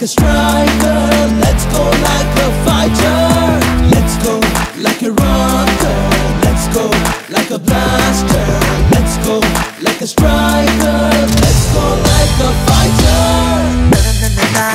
like a striker. Let's go like a fighter. Let's go like a rocker. Let's go like a blaster. Let's go like a striker. Let's go like a fighter.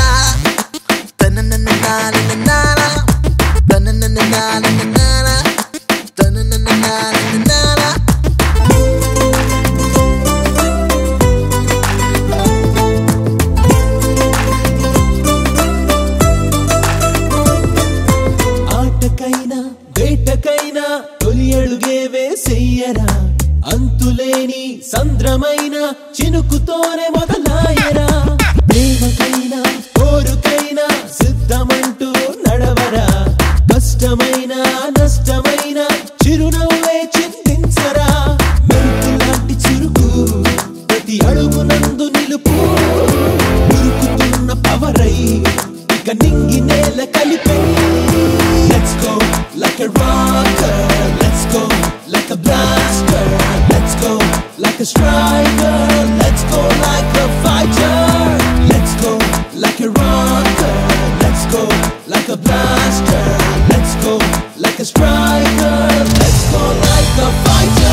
ఆటకైనా వేటకైనా తొలి అడుగే వేసెయ్యరా అంతులేని సంద్రమైన చినుకుతోనే మొదలాయరా ప్రేమకైనా కోరుకైనా సిద్ధమంటూ నడవరా కష్టమైన నష్టమైన చిరునవ్వే చింతించరా మెరుపు లాంటి చురుకు ప్రతి అడుగునందు నిలుపు ఉరుకుతున్న పవరై ఇక నింగి నేల కలిపే Let's go like a rocker. Let's go like a blaster. Let's go like a striker. Let's go like a fighter. Let's go like a rocker. Let's go like a blaster. Let's go like a striker. Let's go like a fighter.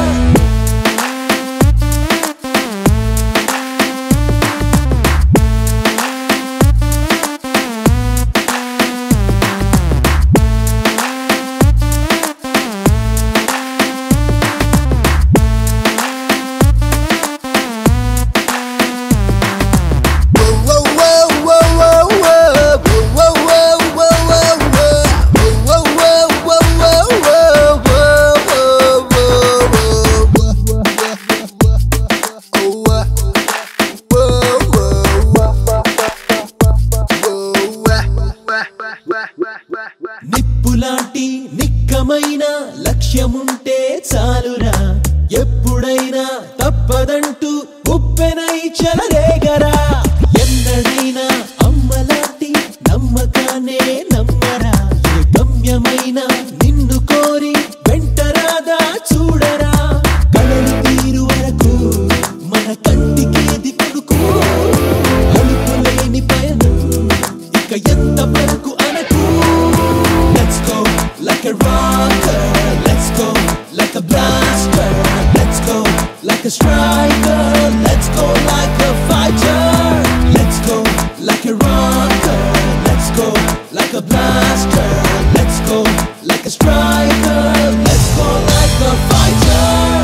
నిప్పులాంటి నిక్కమైన లక్ష్యముంటే చాలురా ఎప్పుడైనా తప్పదంటూ ఉప్పెనై చెలరేగరా ఎన్నడైనా అమ్మలాంటి నమ్మకానే నమ్మరా ఏ గమ్యమైన నిన్ను కోరి వెంటరాదా చూడరా కడలు తీరు వరకు మన కంటికేది కొడుకు అలుపులేని పయనం ఇక ఎంత వరకు అనకు Let's go like a rocker. Let's go like a blaster. Let's go like a striker. Let's go like a fighter. Let's go like a rocker. Let's go like a blaster. Let's go like a striker. Let's go like a fighter.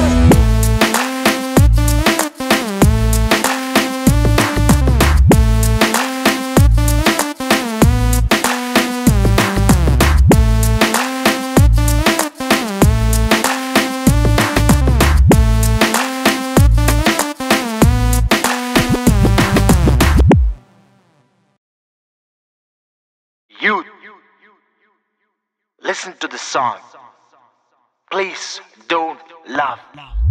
You listen to the song. Please don't laugh.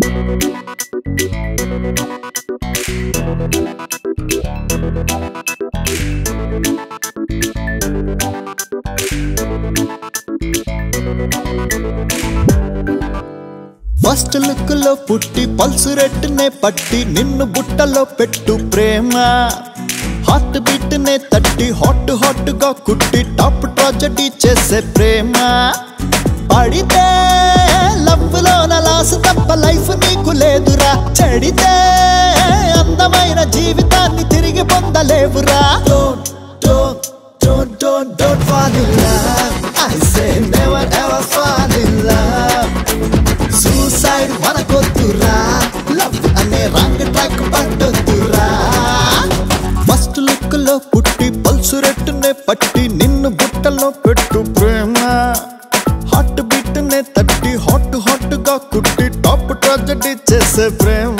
First look లో పుట్టి pulse రెట్టునే పట్టి నిన్ను బుట్టలో పెట్టు ప్రేమ heart beat నే తట్టి hot hot గా కుట్టి టాప్ ట్రాజడీ చేసే ప్రేమ పడితే లవ్ లో లాస్ తప్ప లైఫ్ నీకు లేదురా చెడితే అందమైన జీవితాన్ని తిరిగి పొందలేవురా Don't, don't, don't, don't, don't fall in love. I say never ever fall in love. Suicide మనకొద్దురా లవ్ అనే రాంగ్ ట్రాక్ పట్టొద్దురా ఫస్ట్ లుక్ లో పుట్టి పల్సు రెట్టునే పట్టి నిన్ను బుట్టలో పెట్టు ప్రేమ హాట్ బీట్ నే తట్టి హాట్ హాట్ గా కుట్టి టాప్ ట్రాజడీ చేసే ప్రేమ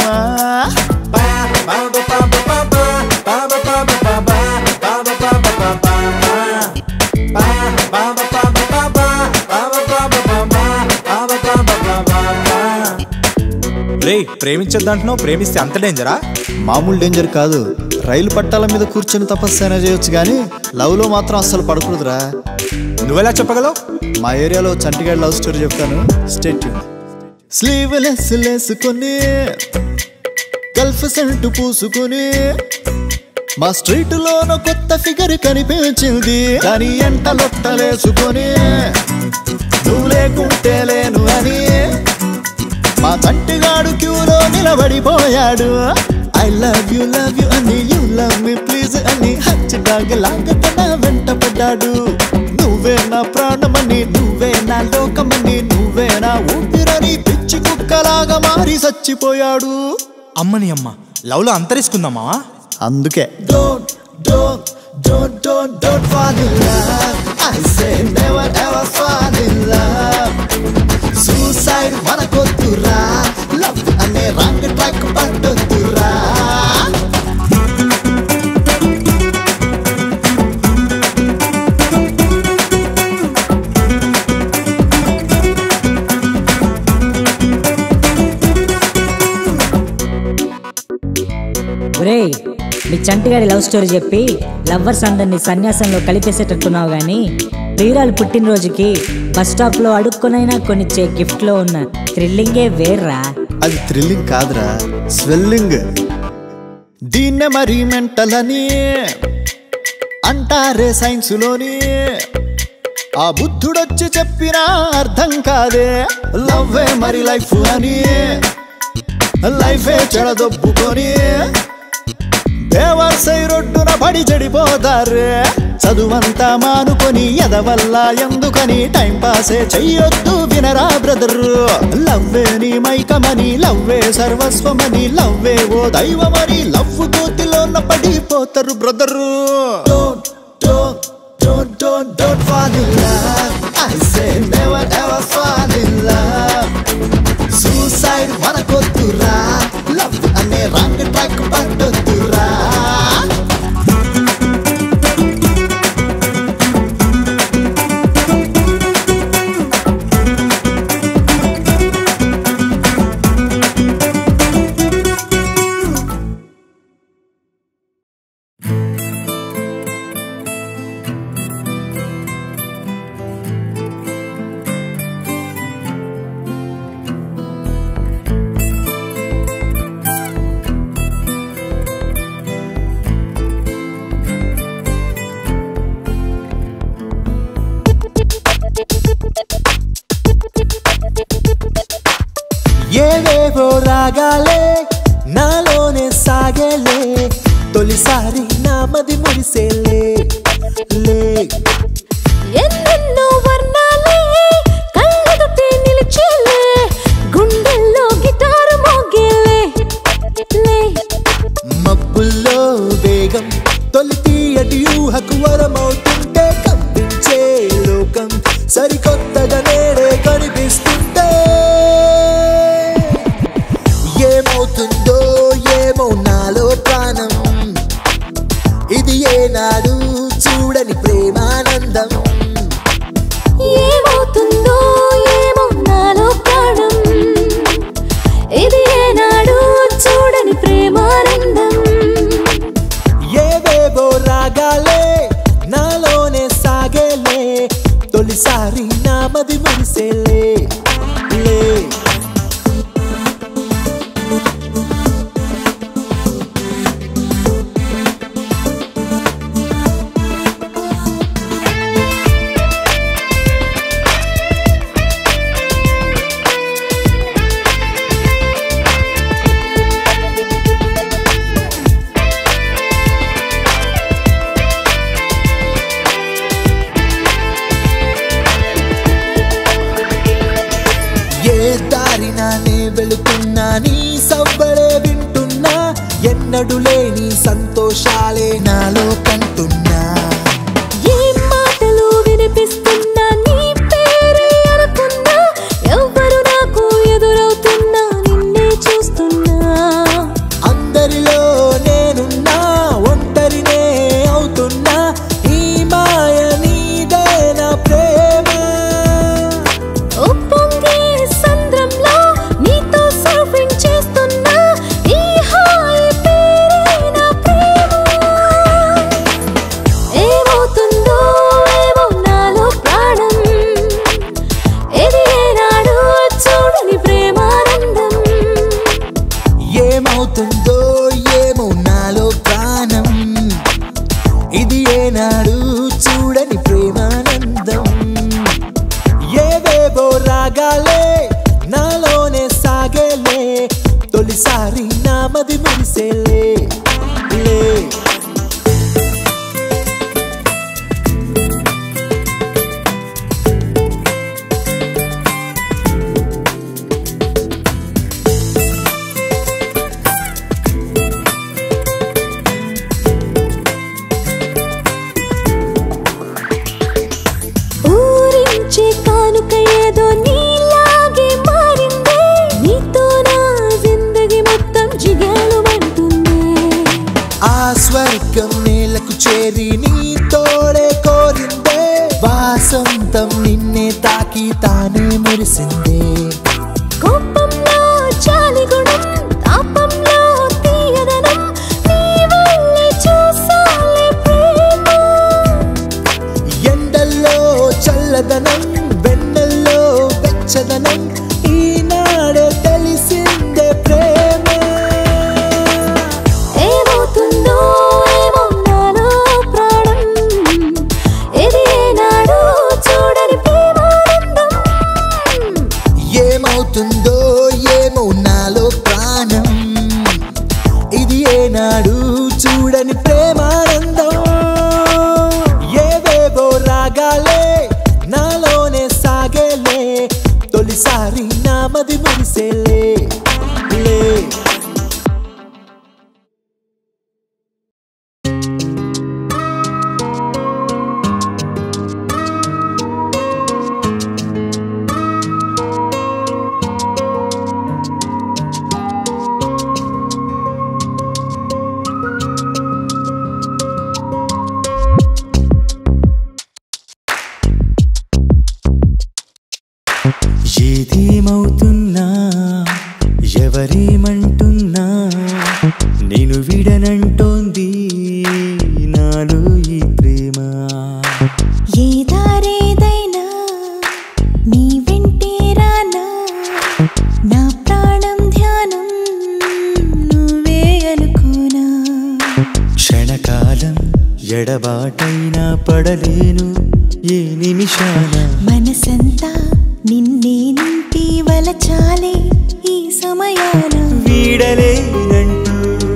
రే ప్రేమించొద్దంటున్నావు ప్రేమిస్తే అంత డేంజరా మామూలు డేంజర్ కాదు రైలు పట్టాల మీద కూర్చొని తపస్సైనా చేయొచ్చు కానీ లవ్ లో మాత్రం అస్సలు పడకూడదురా నువ్వెలా చెప్పగలవు మా ఏరియాలో చంటిగాడ్ లవ్ స్టోరీ చెప్తాను స్టేట్ స్లీవ్ లెస్ లేసుకొని గల్ఫ్ సెంట్ పూసుకొని మా స్ట్రీట్ లోన కొత్త ఫిగర్ కనిపించింది కానీ ఎంట లొట్టలేసుకొని నువ్వు లేకుంటే లేను అని మా తంటిగాడు క్యూలో నిలబడిపోయాడు I love you love you అని యు లవ్ మీ ప్లీజ్ అని హచ్చటాగా లాగా తన వెంట పడ్డాడు నువ్వే నా ప్రాణమని నువ్వే నా లోకమని నువ్వే నా ఊపిరని పిచ్చి కుక్కలాగా మారి చచ్చిపోయాడు అమ్మని అమ్మ లవ్లో అంతరిస్తుందమ్మా అందుకే don't don't don't don't don't fall in love I say never ever fall in love suicide మనకొద్దురా లవ్ అనే రాంగ్ ట్రాక్ పట్టొద్దురా ఒరేయ్ మీ చంటిగాడి లవ్ స్టోరీ చెప్పి లవ్వర్స్ అందరినీ సన్యాసంలో కలిపేసేటట్టున్నావు గాని ప్రియురాలు పుట్టినరోజుకి బస్ స్టాప్ లో అడుక్కునైనా కొనిచ్చే గిఫ్ట్ లో ఉన్న థ్రిల్లింగే వేర్రా అది థ్రిల్లింగ్ కాదురా స్వెల్లింగ్ దీన్నే మరి మెంటల్ అని అంటారే సైన్స్ లోని ఆ బుద్ధుడొచ్చి చెప్పినా అర్థం కాదే లవ్వే మరి లైఫ్ అని లైఫే చెడదొప్పుకొని దేవర్సై రొడ్డున పడి చెడిపోతారే చదువంతా మానుకొని ఎదవల్ల ఎందుకని టైం పాసే చెయ్యొద్దు వినరా బ్రదర్ లవ్వే నీ మైకమని లవ్వే సర్వస్వమని లవ్వే ఓ దైవమని లవ్ కోతిలోన పడిపోతారు brother don't don't don't don't don't fall in love I say never ever fall in love suicide మనకొద్దురా లవ్ అనే రాంగ్ ట్రాక్ పట్టొద్దురా ఏవేవో రాగాలే నాలోనే సాగేలే తొలిసారి నా మది మురిసేలే లే ఎన్నెన్నో వర్ణాలే కళ్ళెదుటే నిలిచేలే గుండెల్లో గిటారు మోగేలే లే మబ్బుల్లో వేగం తొలి తీయటి ఊహకు వరమవుతుంటే కంపించే లోకం సరికొత్తగా నేడే కనిపిస్తుంటే ఏమవుతుందో ఏమో నాలో ప్రాణం ఇది ఏనాడు చూడని ప్రేమానందం ఏమవుతుందో ఏమో నాలో ప్రాణం ఇది ఏనాడు చూడని ప్రేమానందం ఏవేవో రాగాలే నాలోనే సాగేలే తొలిసారి నా మది మురిసేలే లే ఏ దారినానే వెళుతున్నా నీ సవ్వడే వింటున్నా ఎన్నడు లేని సంతోషాలే నాలో కంటున్నా ఏ మాటలు వినిపిస్తున్నా నీ పేరే అనుకున్నా ఎవ్వరు నాకు ఎదురవుతున్నా నిన్నే చూస్తున్నా అందరిలో నేనున్నా ఒంటరినే అవుతున్నా ఈ మాయ నీదే నా ప్రేమ ఉప్పొంగే సంద్రంలో నీతో సర్ఫింగ్ చేస్తున్నా ఈ హాయి పేరే నా ప్రేమ ఏనాడు చూడని ప్రేమానందం ఏవేవో రాగాలే నాలోనే సాగేలే తొలిసారి నామది మురిసేలే లే ఊరించే కానుక ఏదో నీలాగే మారిందే నీతో నా జిందగీ మొత్తం జిగాలుమంటుంది ఆ స్వర్గం నేలకు చేరి నీ తోడే కోరిందే వాసంతం నిన్నే తాకి తానే మురిసిందే కోపంలో చాలి గుణం తాపంలో తీయదనం నీ వల్లే చూసాలే ప్రేమ ఎండల్లో చల్లదనం వెన్నెల్లో వెచ్చదనం ఈనాడే తెలిసిందే ప్రేమ ఏమవుతుందో ఏమో నాలో ప్రాణం ఇది ఏనాడు చూడని ప్రేమానందం ఏమవుతుందో ఏమో నాలో ప్రాణం ఇది ఏనాడు చూడని ప్రేమానందం ఏవేవో రాగాలే నాలోనే సాగేలే తొలిసారి నామది మురిసేలే లే ఏదేమవుతున్నా ఎవరేమంటున్నా నేను విడనంటోంది నాలో ఈ ప్రేమ ఏ దారేదైనా నీ వెంటే రానా నా ప్రాణం ధ్యానం నువ్వే అనుకోనా క్షణకాలం ఎడబాటైనా పడలేను ఏ నిమిషాన మనసంతా నిన్నే నింపి వలచాలే ఈ సమయాన వీడలేనంటూ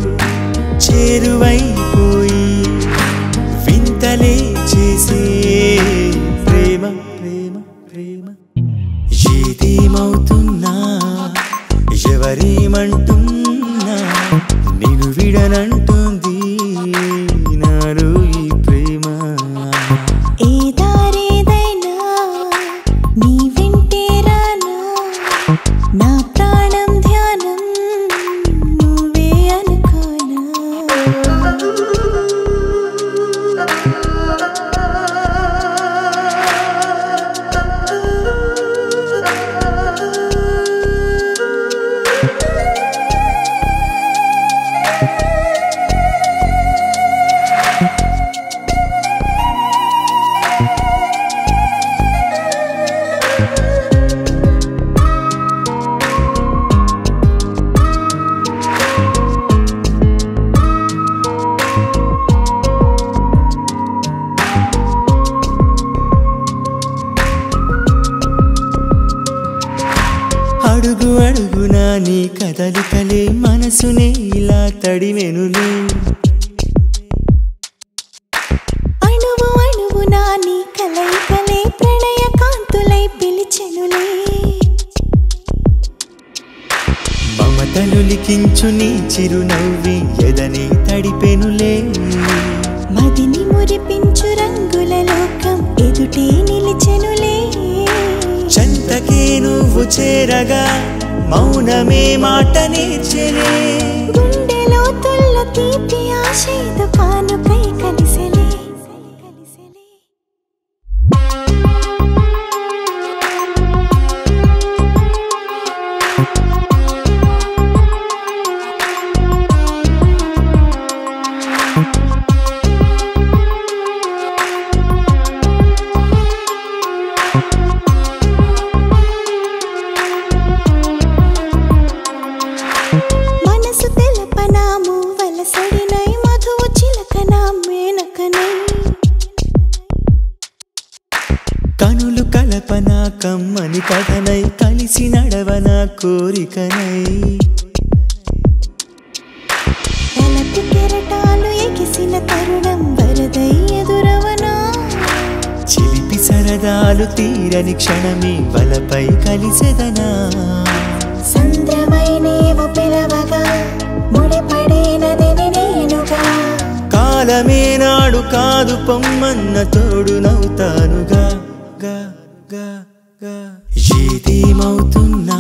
చేరువైపోయి వింతలే చేసే ప్రేమ ప్రేమ ప్రేమ ఏదేమవుతున్నా ఎవరేమంటున్నా నేను విడనంటుంది నాలో ఈ ప్రేమ ఏ దారేదైనా నీ వెంటే రానా నా ప్రాణం ధ్యానం నువ్వే అనుకోనా అడుగు అడుగునా నీ కదలికలే మనసునే ఇలా తడిమెనులే అణువు అణువునా నీ కలయికలే ప్రణయ కాంతులై పిలిచెనులే మమతలు లిఖించు నీ చిరునవ్వి ఎదని తడిపెనులే మదిని మురిపించు రంగుల లోకం ఎదుటే నిలిచెనులే చెంతకే నువ్వు చేరగా మౌనమే మాట నేర్చెలే గుండెలో తుల్ల తీపి ఆశేదు కానుకై కలిసెలే మనసు తెలపనాము వలసడినై మధువు చిలకనా కమ్మని కథనై కలిసి నడవన కోరికనై తలపు కెరటాలు ఎగిసిన తరుణం వరదై ఎదురవనా చిలిపి సరదాలు తీరని క్షణమే వలపై కలిసెదనా సంద్రమై నీవు పిలవగా ముడిపడినదిని నేనుగా కాలమే నాడు కాదు పొమ్మన్న తోడు నవ్వుతానుగా గా గా గా ఏదేమవుతున్నా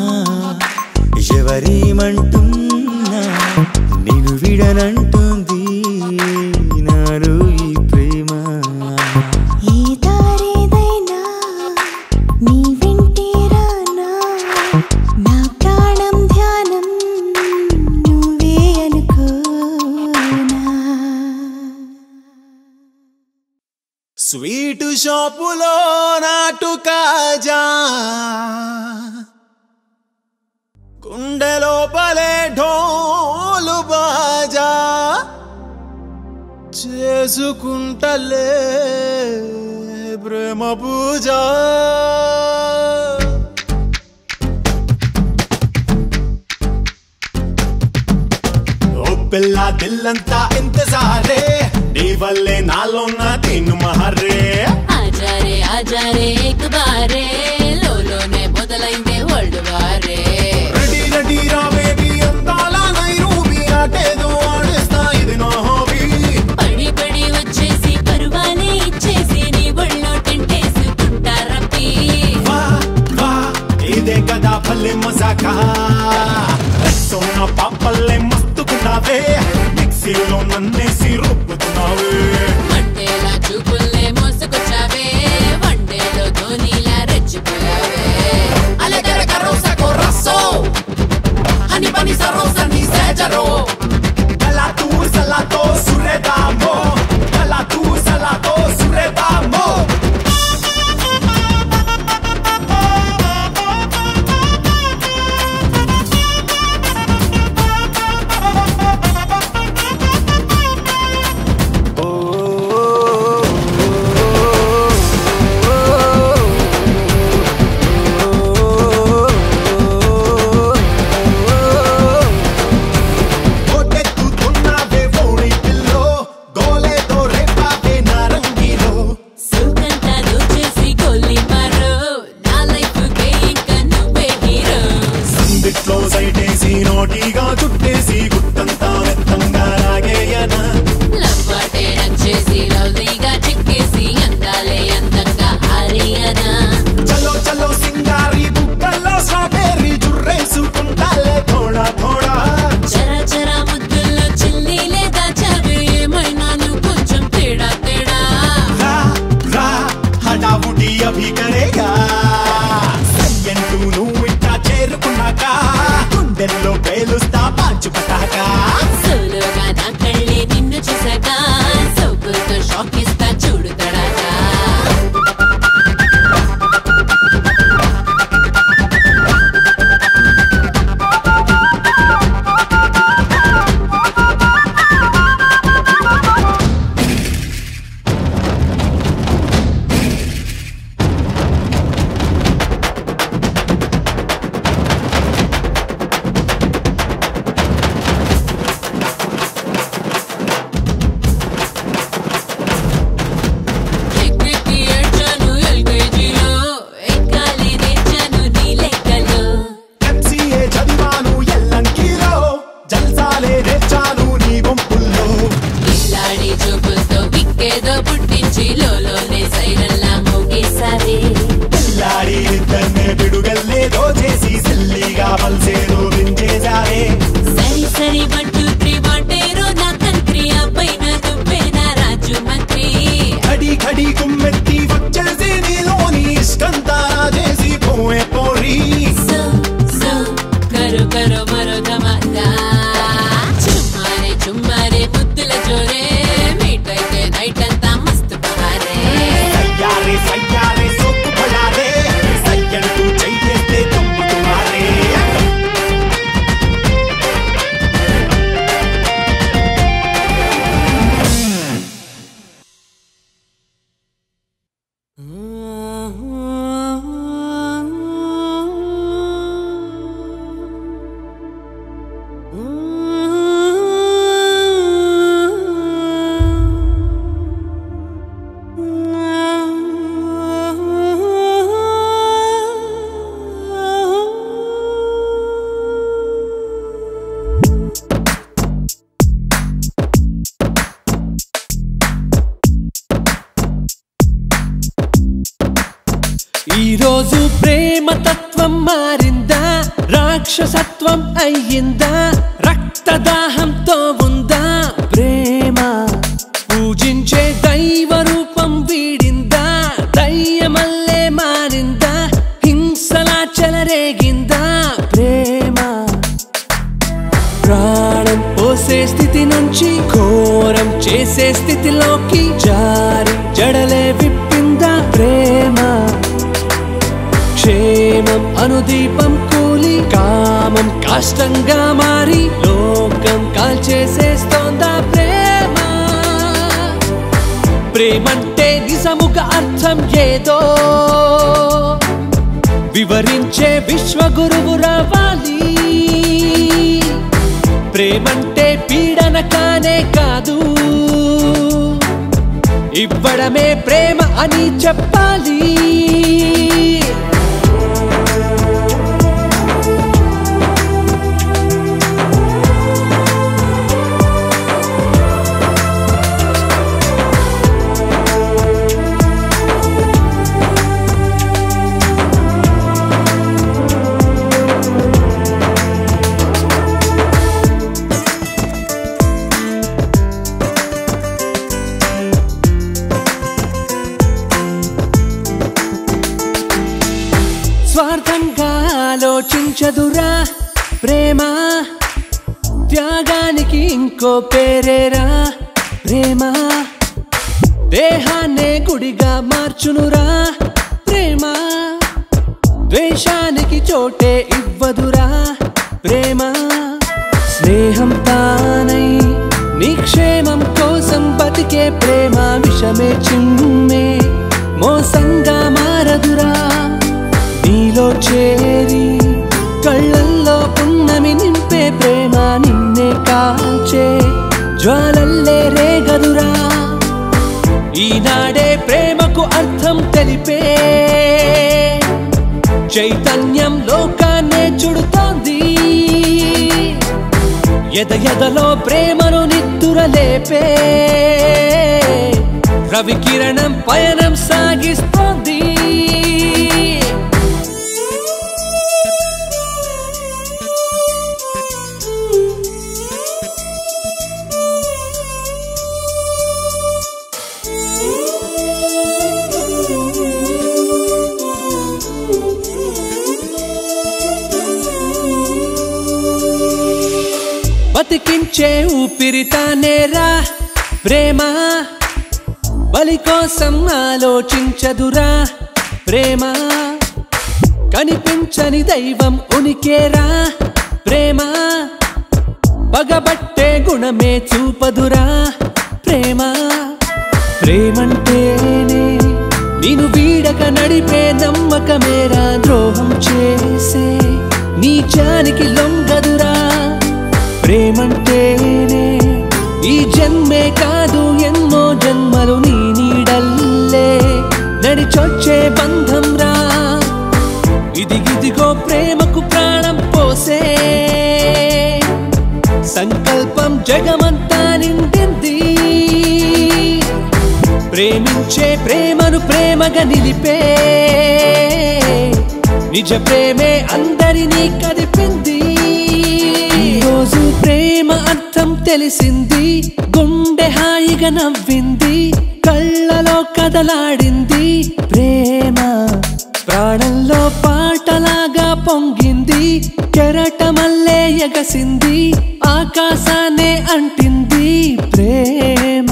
ఎవరేమంటున్నా నేను విడనంటుంది నాలో ఈ ప్రేమ ఏ దారేదైనా నీ వెంటేరానా నా ప్రాణం ధ్యానం నువ్వే అనుకోనా స్వీటు షాపులో నాటు కాజా గుండె లోపలే ఢోలు బాజా చేసుకుంటలే ప్రేమ పూజ ఓ పిల్ల దిల్లంతా ఇంతజారే నీ వల్లే నాలో నా తిను మహరే ఆజా రే ఆజా రే ఏక్ బారే లోలోనే మొదలైందే వరల్డ్ వారే రెడీ రెడీ రా బేబీ అందాల నైరూబీ ఆటేదో ఆడేస్తా ఇది నా హాబీ పడి పడి వచ్చేసి పరువానే ఇచ్చేసి నీ ఒళ్ళో టెంటేసుకుంటా రప్పి వా వా ఇదే కదా భలే మజాకా సోన పాపల్లే మస్తుకున్నావే మిక్సీలో నన్నేసి రుబ్బుతున్నావే మండేలా చూపుల్నే మోసుకొచ్చావే వన్డేలో ధోనిలా రెచ్చిపోయావే Allegare carrozza con rasso Hani pani sa rosa ni segero Bella tu salato surredamo Bella tu salato surredamo కొట్టెత్తుతున్నావే ఓడి పిల్లో గోలేతో రేపావే నారంగిలో సుఖంతా దోచేసి గొల్లి మారో నా లైఫ్ కే ఇంకా నువ్వే హీరో సందిట్లో సైటేసి నోటిగా చుట్టేసి గుట్టంతా మెత్తంగా లాగేయనా లవ్వాటే నచ్చేసి లవ్లీగా చిక్కేసి అందాలే అందంగా ఆరియనా చలో చలో సింగారి బుక్కల్లో స్ట్రాబెర్రీ జుర్రేసుకుంటాలే థోడా థోడా చరా చరా ముద్దుల్లో చిల్లి లేదా చవి ఏమైనా నువ్వు కొంచెం తేడా తేడా రా రా హడావుడి అభి కరేగా సయ్యంటూ నువ్వు ఇట్టా చేరుకున్నాక గుండెల్లో పేలుస్తా పాంచు పటాకా సోలోగా నా కళ్ళే నిన్ను చూసాక సోకులతో షాక్ ఇస్తా చూడు తడాగా ఎక్కెక్కి ఏడ్చాను ఎల్కేజీలో ఎక్కాలి నేర్చాను నీ లెక్కలో ఎంసీఏ చదివాను ఎల్లంకిలో జల్సాలే నేర్చాను నీ గుంపుల్లో ఇల్లాడి చూపులతో విక్కేదో పుట్టించి లోలోనే సైరల్లా మోగేసావే పిల్లాడి ఇద్దరినే పిడుగల్లేదో చేసి సిల్లిగా పల్సేదో వించేశారే సరి సరి వన్ టూ త్రీ వాటేరో నా కంట్రీ ఆ పైన నువ్వే నా రాజు మంత్రి ఖడి ఖడి కుమ్మెత్తి వచ్చేసి నీలోని ఇష్టంతా చేసి పోయే పోరీ సో సో కరు కరు మరో ధమాకా చుమ్మారే చుమ్మారే ముద్దుల జోరే మీట్ అయితే నైట్ అంతా మస్తు బహారే సయ్యారే సయ్యారే సొక్కు పడారే సయ్యంటూ చెయ్యేస్తే తప్పుతున్నారే ఈరోజు ప్రేమ తత్వం మారిందా రాక్షసత్వం అయ్యిందా రక్తదాహంతో ఉందా ప్రేమ పూజించే దైవ రూపం వీడిందా దయ్యమల్లే మారిందా హింసలా చెలరేగిందా ప్రేమ ప్రాణం పోసే స్థితి నుంచి ఘోరం చేసే స్థితిలోకి జారి జడలే విప్పిందా ప్రేమ క్షేమం అనుదీపం కూలి కామం కాష్టంగా మారి లోకం కాల్చేసేస్తోందా ప్రేమ ప్రేమంటే నిజముగా అర్థం ఏదో వివరించే విశ్వగురువు రావాలి ప్రేమంటే పీడన కానే కాదు ఇవ్వడమే ప్రేమ అని చెప్పాలి స్వార్థంగా ఆలోచించదురా ప్రేమ త్యాగానికి ఇంకో పేరేరా ప్రేమ దేహాన్నే గుడిగా మార్చునురా ప్రేమ ద్వేషానికి చోటే ఇవ్వదురా ప్రేమ స్నేహం తానై నిక్షేమం కోసం బతికే ప్రేమ విషమే చిమ్మే మోసంగా మారదురా నీలో చేరి కళ్ళల్లో పున్నమి నింపే ప్రేమ నిన్నే కాల్చే జ్వాలల్లే రేగదురా ఈనాడే ప్రేమకు అర్థం తెలిపే చైతన్యం లోకాన్నే చుడుతోంది ఎద ఎదలో ప్రేమను నిద్దురలేపే రవి కిరణం పయనం సాగిస్తోంది బతికించే ఊపిరితానేరా ప్రేమ బలి కోసం ఆలోచించదురా ప్రేమ కనిపించని దైవం ఉనికేరా ప్రేమ పగబట్టే గుణమే చూపదురా ప్రేమ ప్రేమంటేనే నేను వీడక నడిపే నమ్మకమేరా ద్రోహం చేసే నీచానికి లొంగదురా ప్రేమంటేనే ఈ జన్మే కాదు ఎన్నో జన్మలు నీ నీడల్లే నడిచొచ్చే బంధం రా ఇది ఇదిగో ప్రేమకు ప్రాణం పోసే సంకల్పం జగమంతా నిండింది ప్రేమించే ప్రేమను ప్రేమగా నిలిపే నిజ ప్రేమే అందరినీ కదిపింది ఈరోజు ప్రేమ అర్థం తెలిసింది గుండె హాయిగా నవ్వింది కళ్ళలో కదలాడింది ప్రేమ ప్రాణంలో పాటలాగా పొంగింది కెరటమల్లే ఎగసింది ఆకాశాన్నే అంటింది ప్రేమ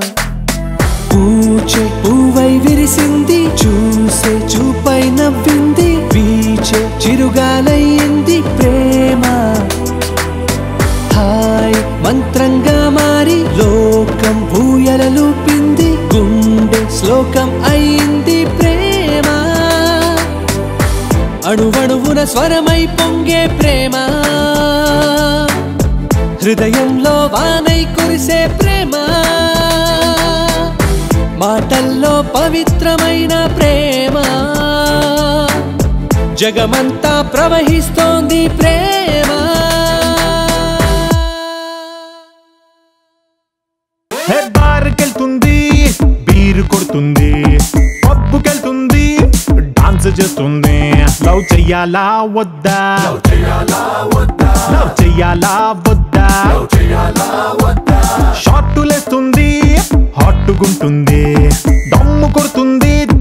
పూచే పువ్వై విరిసింది చూసే చూపై నవ్వింది వీచే చిరుగాలయ్యింది ప్రేమ హాయ్ మంత్రంగా మారి లోకం భూయలలూపింది గుండె శ్లోకం అయింది ప్రేమ అణువణువున స్వరమై పొంగే ప్రేమ హృదయంలో వానై కురిసే ప్రేమ మాటల్లో పవిత్రమైన ప్రేమ జగమంతా ప్రవహిస్తోంది ప్రేమ హే బార్కెళ్తుంది బీరు కొడుతుంది పబ్బుకెళ్తుంది డాన్స్ చేస్తుంది లవ్ చెయ్యాలా వద్దా లవ్ చెయ్యాలా వద్దా షార్టులేస్తుంది హాట్టుగుంటుంది దమ్ము కొడుతుంది